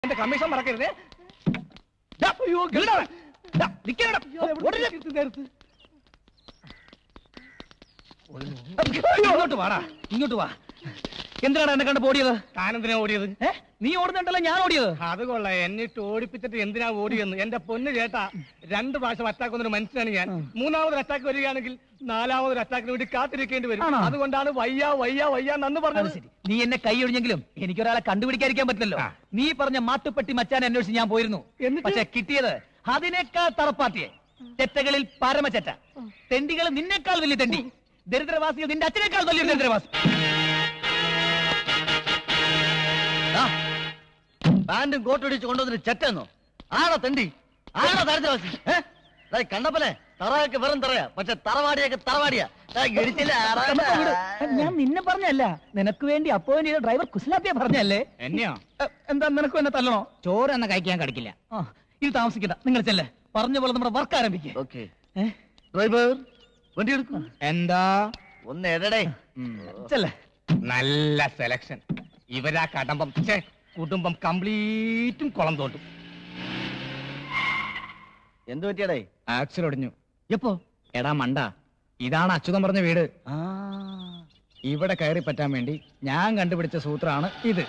എന്റെ കമ്മീഷൻ മറക്കരുത് ദാ, നില്ലെടാ. ദാ, നിക്കണെടാ. ഓടില്ല. അയ്യോ, ഇങ്ങോട്ട് വാടാ ഇങ്ങോട്ട് വാ എന്തിനാണ് എന്നെ കണ്ട് ഓടിയത് താനെന്തിനാ ഓടിയത് ഏ നീ ഓടുന്നുണ്ടല്ലോ ഞാൻ ഓടിയത് അത് കൊള്ളാം എന്നിട്ട് ഓടിപ്പിച്ചിട്ട് എന്തിനാ ഓടിയെന്ന് എന്റെ പൊന്ന് ചേട്ടാ രണ്ട് പ്രാവശ്യം അറ്റാക്ക് വന്നൊരു മനുഷ്യനാണ് ഞാൻ മൂന്നാമതൊരു അറ്റാക്ക് വരികയാണെങ്കിൽ നാലാമതൊരു അറ്റാക്കിന് വേണ്ടി കാത്തിരിക്കേണ്ടി വരും ആണോ? അതുകൊണ്ടാണ് വയ്യ വയ്യ വയ്യ നന്ന് അത് പറഞ്ഞത് ശരി നീ എന്നെ കൈ ഒഴിഞ്ഞെങ്കിലും എനിക്കൊരാളെ കണ്ടുപിടിക്കാതിരിക്കാൻ പറ്റില്ലല്ലോ ആ. നീ പറഞ്ഞ മാട്ടുപ്പെട്ടി മച്ചാൻ അന്വേഷിച്ച് ഞാൻ പോയിരുന്നു എന്നിട്ട്? പക്ഷെ കിട്ടിയത് അതിനേക്കാൾ തറപ്പാത്തിയെ ചെറ്റകളിൽ പരമചെറ്റ തെണ്ടികൾ നിന്നേക്കാൾ വലിയ തെണ്ടി ദരിദ്രവാസികൾ നിന്റെ അച്ഛനേക്കാൾ വലിയ ദരിദ്രവാസി പാന്റും കോട്ടും ഇടിച്ച് കൊണ്ടുവന്നിട്ട് ചെറ്റെന്നോ ആണോ തെണ്ടി ആണോ ദരിദ്രവാസി ഏ? ദേ കണ്ടപ്പലെ തറയൊക്കെ വെറും തറയാ പക്ഷെ തറവാടിയൊക്കെ തറവാടിയാ ദേ ഇടിച്ചില്ല ആറാണ്ട്. ഞാൻ നിന്നെ പറഞ്ഞല്ല നിനക്ക് വേണ്ടി അപ്പോയിന്റ് ചെയ്ത ഡ്രൈവർ കുശലാപ്പിയ പറഞ്ഞല്ലേ എന്നെയോ എ, എന്താ നിനക്കും എന്നെ തല്ലണോ ചോറ് എന്ന കഴിക്കാൻ കടിക്കില്ല ആ ഇത് താമസിക്കണ്ട നിങ്ങൾ ചെല്ലേ പറഞ്ഞ പോലെ നമ്മുടെ വർക്ക് ആരംഭിക്കേ ഓക്കേ ഡ്രൈവർ വണ്ടി എടുക്കും എന്താ ഒന്ന് എടടേ ചെല്ലേ നല്ല സെലക്ഷൻ ഇവരാ കടമ്പം ഛേ, കുടുംബം കംപ്ലീറ്റും കുളം തോട്ടും എന്ത് പറ്റിയടേ ആക്സിൽ ഒടിഞ്ഞു എപ്പോ എടാ മണ്ട ഇതാണ് അച്യുതം പറഞ്ഞ വീട് ആ ഇവിടെ കയറി പറ്റാൻ വേണ്ടി ഞാൻ കണ്ടുപിടിച്ച സൂത്രമാണ് ഇത്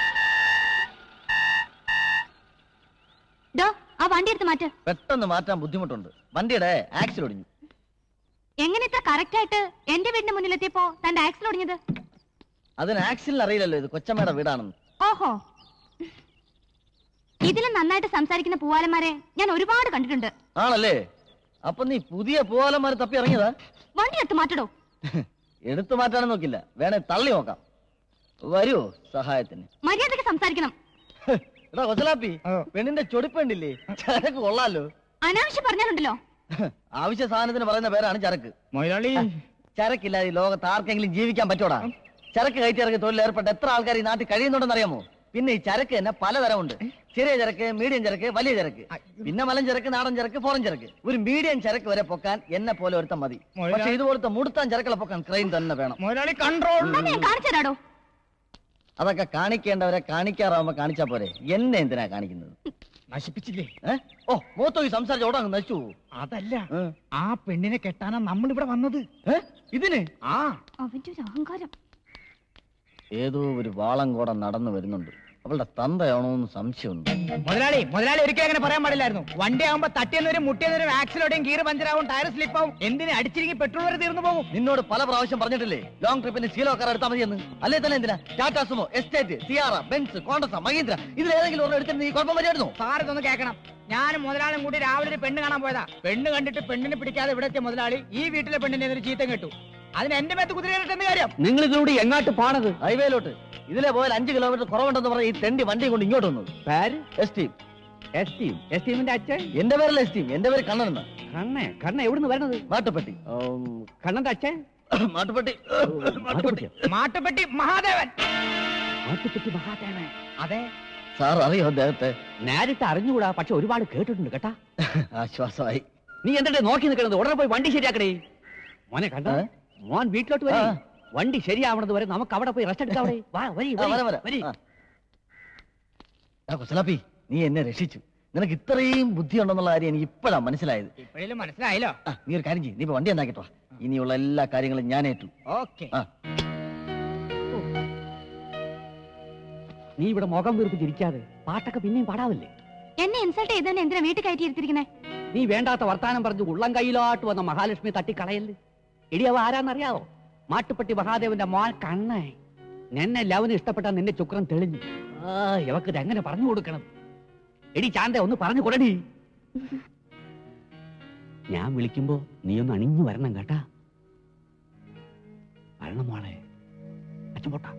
ഡോ ആ വണ്ടി എടുത്ത് മാറ്റ് പെട്ടെന്ന് മാറ്റാൻ ബുദ്ധിമുട്ടുണ്ട് വണ്ടിയുടെ ആക്സിൽ ഒടിഞ്ഞു എങ്ങനെ ഇത്ര കറക്റ്റ് ആയിട്ട് എന്റെ വീടിന്റെ മുന്നിലെത്തിയപ്പോ തന്റെ ആക്സിൽ ഒടിഞ്ഞത് അതിന് ആക്സിലിന് അറിയില്ലല്ലോ ഇത് കൊച്ചമ്മയുടെ വീടാണെന്ന് ഓഹോ ഇതിലും നന്നായിട്ട് സംസാരിക്കുന്ന പൂവാലന്മാരെ ഞാൻ ഒരുപാട് കണ്ടിട്ടുണ്ട് ആണല്ലേ അപ്പൊ നീ പുതിയ പൂവാലന്മാരെ തപ്പി ഇറങ്ങിയതാ വണ്ടി എടുത്ത് മാറ്റടോ എടുത്തു മാറ്റാനും നോക്കില്ല വേണേ തള്ളി നോക്കാം വരൂ സഹായത്തിന് മര്യാദയ്ക്ക് സംസാരിക്കണം എടാ കൊച്ചലാപ്പി പെണ്ണിന്റെ ചൊടിപ്പുണ്ടില്ലേ ചരക്ക് കൊള്ളാലോ അനാവശ്യം പറഞ്ഞാലുണ്ടല്ലോ ആവശ്യ സാധനത്തിന് പറയുന്ന പേരാണ് ചരക്ക് മൊയിലാളി ചരക്കില്ലാതെ ഈ ലോകത്ത് ആർക്കെങ്കിലും ജീവിക്കാൻ പറ്റൂടാ ചരക്ക് കയറ്റി ഇറക്കി തൊഴിൽ ഏർപ്പെട്ട എത്ര ആൾക്കാർ ഈ നാട്ടിൽ കഴിയുന്നുണ്ടെന്ന് അറിയാമോ പിന്നെ ഈ ചരക്ക് തന്നെ പലതരമുണ്ട് ചെറിയ ചരക്ക് മീഡിയം ചരക്ക് വലിയ ചരക്ക് പിന്നെ മലം ചരക്ക് നാടൻ ചരക്ക് ഫോറൻ ചരക്ക് ഒരു മീഡിയം ചരക്ക് വരെ പൊക്കാൻ എന്നെ പോലെ ഒരുത്തം മതി മൊയ്ലാ- പക്ഷെ ഇതുപോലത്തെ മുടുത്താൻ ചരക്കുകളെ പൊക്കാൻ ക്രെയിൻ തന്നെ വേണം മൊയിലാളി കൺട്രോൾ തന്നെ ഞാൻ കാണിച്ചു തരാടോ അതൊക്കെ കാണിക്കേണ്ടവരെ കാണിക്കാറാവുമ്പോ കാണിച്ചാ പോരെ എന്നെ എന്തിനാ കാണിക്കുന്നത് നശിപ്പിച്ചില്ലേ ഏ? ഓ മൂത്തോ ഈ സംസാരിച്ച ഓടാ അങ്ങ് നശിച്ചു പോകും. അതല്ല ഏ? ആ പെണ്ണിനെ കെട്ടാനാ നമ്മൾ ഇവിടെ വന്നത് ഏ? ഇതിന് ആ അവന്റെ ഒരു അഹങ്കാരം ഏതോ ഒരു വാളങ്കോടം നടന്നു വരുന്നുണ്ട് അവളുടെ തന്തയാണോ എന്ന് സംശയമുണ്ട് മുതലാളി മുതലാളി ഒരിക്കലും അങ്ങനെ പറയാൻ പാടില്ലായിരുന്നു വണ്ടി ആകുമ്പോ തട്ടിയെന്നൊരു മുട്ടിയെന്നൊരു ആക്സിലോടെയും ഗീർ പഞ്ചറാവും ടയർ സ്ലിപ്പാവും എന്തിന് അടിച്ചിരിക്കും പെട്രോൾ വരെ തീർന്നു പോകും നിന്നോട് പല പ്രാവശ്യം പറഞ്ഞിട്ടില്ലേ ലോങ് ട്രിപ്പിന് ശീലോ കാർ എടുത്താൽ മതിയെന്ന് അല്ലേ തന്നെ എന്തിനാ Tata Sumo estate Sierra Benz Contessa Mahindra ഇതിൽ ഏതെങ്കിലും ഒരെണ്ണം എടുത്തിട്ട് നീ കുഴപ്പം വരികയായിരുന്നു സാർ ഇതൊന്ന് കേൾക്കണം ഞാനും മുതലാളിയും കൂടി രാവിലെ ഒരു പെണ്ണ് കാണാൻ പോയതാ പെണ്ണ് കണ്ടിട്ട് പെണ്ണിനെ പിടിക്കാതെ ഇവിടെ എത്തിയ മുതലാളി ഈ വീട്ടിലെ പെണ്ണിനെ ഒരു ചീത്തം കേട്ടു അതിന് എന്റെ മേത്ത് കുതിരയിട്ടെന്ന് കാര്യം നിങ്ങൾ ഇതിലൂടെ എങ്ങാട്ട് പാണത് ഹൈവേയിലോട്ട് ഇതിലെ പോയാൽ അഞ്ച് കിലോമീറ്റർ കുറവുണ്ടെന്ന് പറഞ്ഞ ഈ തെണ്ടി വണ്ടി കൊണ്ട് ഇങ്ങോട്ട് വന്നത് പേര് എസ്റ്റീം എസ്റ്റീം എസ്റ്റീമിന്റെ അച്ഛൻ എന്റെ പേരല്ല എസ്റ്റീം എന്റെ പേര് കണ്ണനെന്ന കണ്ണേ കണ്ണ എവിടുന്ന് വരണത് മാട്ടുപ്പെട്ടി കണ്ണന്റെ അച്ഛൻ മാട്ടുപ്പെട്ടി മാട്ടുപ്പെട്ടി മാട്ടുപെട്ടി മഹാദേവൻ മാട്ടുപ്പെട്ടി മഹാദേവൻ അതെ സാർ അറിയോ അദ്ദേഹത്തെ നേരിട്ട് അറിഞ്ഞുകൂടാ പക്ഷെ ഒരുപാട് കേട്ടിട്ടുണ്ട് കേട്ടാ ആശ്വാസമായി നീ എന്തിട്ട് നോക്കി നിൽക്കണത് ഉടനെ പോയി വണ്ടി ശരിയാക്കണേ മോനെ കണ്ട ഏ? മോൻ വീട്ടിലോട്ട് വരെ ആ. വണ്ടി ശരിയാവണത് വരെ നമുക്ക് അവിടെ പോയി റെസ്റ്റ് എടുക്കാം അവിടെ. വാ വരി ആ, വരാം, വരാം. വരി ആ. ആ, കുസലാപ്പി നീ എന്നെ രക്ഷിച്ചു നിനക്ക് ഇത്രയും ബുദ്ധിയുണ്ടെന്നുള്ള കാര്യം എനിക്ക് ഇപ്പോഴാ മനസ്സിലായത് ഇപ്പോഴും മനസ്സിലായല്ലോ ആ, നീ ഒരു കാര്യം ചെയ്യും നീ ഇപ്പൊ വണ്ടി എന്നാക്കിട്ടോ ഇനിയുള്ള എല്ലാ കാര്യങ്ങളും ഞാൻ ഏറ്റു ഓക്കെ ആ നീ ഇവിടെ മുഖം വീർപ്പ് ചിരിക്കാതെ പാട്ടൊക്കെ പിന്നെയും പാടാവില്ലേ എന്നെ ഇൻസൾട്ട് ചെയ്തന്നെ എന്തിനാ വീട്ടിൽ കയറ്റി ഇരുത്തിരിക്കണേ നീ വേണ്ടാത്ത വർത്താനം പറഞ്ഞു ഉള്ളം കയ്യിലോട്ട് വന്ന മഹാലക്ഷ്മി തട്ടിക്കളയല് ഇടിയവ ആരാന്നറിയാവോ മാട്ടുപ്പെട്ടി മഹാദേവന്റെ മോൻ കണ്ണേ നിന്നെ ലവന് ഇഷ്ടപ്പെട്ട നിന്റെ ചുക്രം തെളിഞ്ഞു ആ ഇവക്ക് എങ്ങനെ പറഞ്ഞു കൊടുക്കണം എടി ചാന്ത ഒന്ന് പറഞ്ഞു കൊടുടി ഞാൻ വിളിക്കുമ്പോ നീ ഒന്ന് അണിഞ്ഞു വരണം കേട്ടാ വരണം മോളെ അച്ഛൻ പോട്ടാ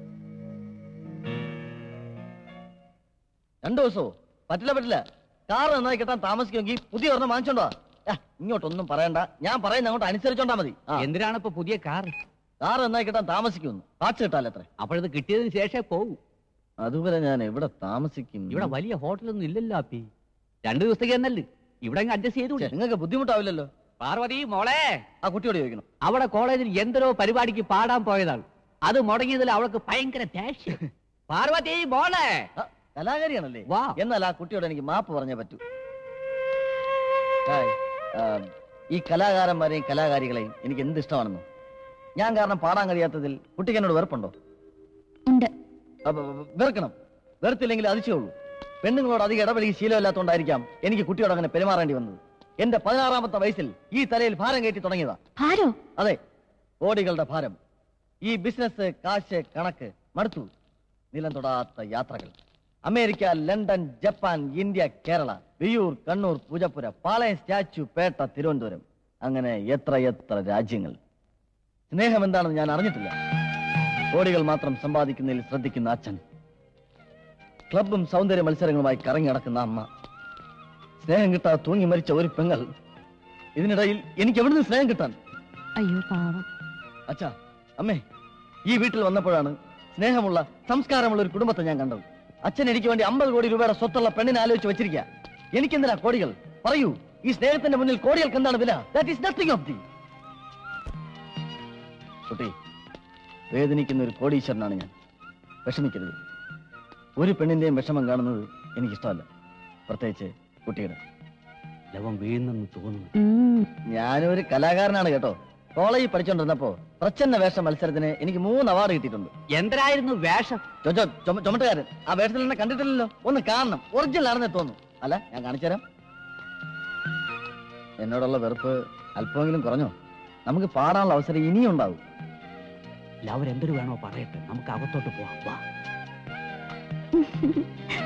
രണ്ടു ദിവസമോ പറ്റില്ല പറ്റില്ല കാർ നന്നായി കിട്ടാൻ താമസിക്കുമെങ്കിൽ പുതിയ ഒരെണ്ണം വാങ്ങിച്ചോണ്ടോ ആ, ഇങ്ങോട്ടൊന്നും പറയണ്ട ഞാൻ പറയുന്ന അങ്ങോട്ട് അനുസരിച്ചോണ്ടാ മതി ആ, എന്തിനാണ് ഇപ്പൊ പുതിയ കാർ കാർ നന്നായി കിട്ടാൻ താമസിക്കുമെന്ന് പാച്ച് കിട്ടാലോ എത്ര അപ്പോഴത് കിട്ടിയതിന് ശേഷമേ പോകൂ അതുവരെ ഞാൻ എവിടെ താമസിക്കും ഇവിടെ വലിയ ഹോട്ടലൊന്നും ഇല്ലല്ലോ അപ്പി രണ്ടു ദിവസത്തേക്ക് എന്നല്ലേ ഇവിടെ അഡ്ജസ്റ്റ് ചെയ്തു ഛെ, നിങ്ങൾക്ക് ബുദ്ധിമുട്ടാവില്ലല്ലോ പാർവതി മോളെ ആ കുട്ടിയോട് ചോദിക്കണം അവിടെ കോളേജിൽ എന്തരോ പരിപാടിക്ക് പാടാൻ പോയതാണ് അത് മുടങ്ങിയതിൽ അവൾക്ക് ഭയങ്കര ദേഷ്യം പാർവതി മോളെ ആ, കലാകാരിയാണല്ലേ വാ എന്നാൽ ആ കുട്ടിയോട് എനിക്ക് മാപ്പ് പറഞ്ഞേ പറ്റൂ ഹായ്. ആ, ഈ കലാകാരന്മാരെയും കലാകാരികളെയും എനിക്ക് എന്ത് ഇഷ്ടമാണെന്നോ ഞാൻ കാരണം പാടാൻ കഴിയാത്തതിൽ കുട്ടിക്ക് എന്നോട് വെറുപ്പുണ്ടോ ഉണ്ട് അപ്പൊ വെറുക്കണം വെറുത്തില്ലെങ്കിൽ അതിശയുള്ളൂ പെണ്ണുങ്ങളോട് അധികം ഇടപെടുകി ശീലമില്ലാത്തതുകൊണ്ടായിരിക്കാം എനിക്ക് കുട്ടിയോട് അങ്ങനെ പെരുമാറേണ്ടി വന്നത് എന്റെ പതിനാറാമത്തെ വയസ്സിൽ ഈ തലയിൽ ഭാരം കയറ്റി തുടങ്ങിയതാ ഭാരോ അതെ കോടികളുടെ ഭാരം ഈ ബിസിനസ് കാശ് കണക്ക് മടുത്തു നിലം തൊടാത്ത യാത്രകൾ America London Japan India Kerala Viyyur Kannur Poojappura Palayam statue Pettah Thiruvananthapuram അങ്ങനെ എത്ര എത്ര രാജ്യങ്ങൾ സ്നേഹം എന്താണെന്ന് ഞാൻ അറിഞ്ഞിട്ടില്ല കോടികൾ മാത്രം സമ്പാദിക്കുന്നതിൽ ശ്രദ്ധിക്കുന്ന അച്ഛൻ ക്ലബും സൗന്ദര്യ മത്സരങ്ങളുമായി കറങ്ങി നടക്കുന്ന അമ്മ സ്നേഹം കിട്ടാതെ തൂങ്ങി മരിച്ച ഒരു പെങ്ങൾ ഇതിനിടയിൽ എനിക്ക് എവിടുന്ന് സ്നേഹം കിട്ടാൻ അയ്യോ പാവം അച്ഛാ അമ്മേ ഈ വീട്ടിൽ വന്നപ്പോഴാണ് സ്നേഹമുള്ള സംസ്കാരമുള്ള ഒരു കുടുംബത്തെ ഞാൻ കണ്ടത് അച്ഛൻ എനിക്ക് വേണ്ടി അമ്പത് കോടി രൂപയുടെ സ്വത്തുള്ള പെണ്ണിനെ ആലോചിച്ച് വെച്ചിരിക്കുക എനിക്കെന്തിനാ കോടികൾ പറയൂ ഈ സ്നേഹത്തിന്റെ മുന്നിൽ കോടികൾക്ക് എന്താണ് വില that is nothing of the കുട്ടി വേദനിക്കുന്ന ഒരു കോടീശ്വരനാണ് ഞാൻ വിഷമിക്കരുത് ഒരു പെണ്ണിന്റെയും വിഷമം കാണുന്നത് എനിക്കിഷ്ടമല്ല പ്രത്യേകിച്ച് കുട്ടിയുടെ ലവൻ വീഴുന്നെന്ന് തോന്നുന്നു ഉം. ഞാനൊരു കലാകാരനാണ് കേട്ടോ കോളേജിൽ പഠിച്ചോണ്ടിരുന്നപ്പോ പ്രച്ഛന്ന വേഷ മത്സരത്തിന് എനിക്ക് മൂന്ന് അവാർഡ് കിട്ടിയിട്ടുണ്ട് എന്തരായിരുന്നു വേഷം ചൊ- ചൊ- ചുമ- ചുമട്ടുകാരൻ ആ വേഷത്തിൽ എന്നെ കണ്ടിട്ടില്ലല്ലോ ഒന്ന് കാണണം ഒറിജിനൽ ആണെന്ന് തോന്നുന്നു അല്ല ഞാൻ കാണിച്ചുതരാം എന്നോടുള്ള വെറുപ്പ് അല്പമെങ്കിലും കുറഞ്ഞോ നമുക്ക് പാടാനുള്ള അവസരം ഇനിയും ഉണ്ടാവും ലവർ എന്തൊരു വേണോ പറയട്ടെ നമുക്ക് അകത്തോട്ട് പോവാം വാ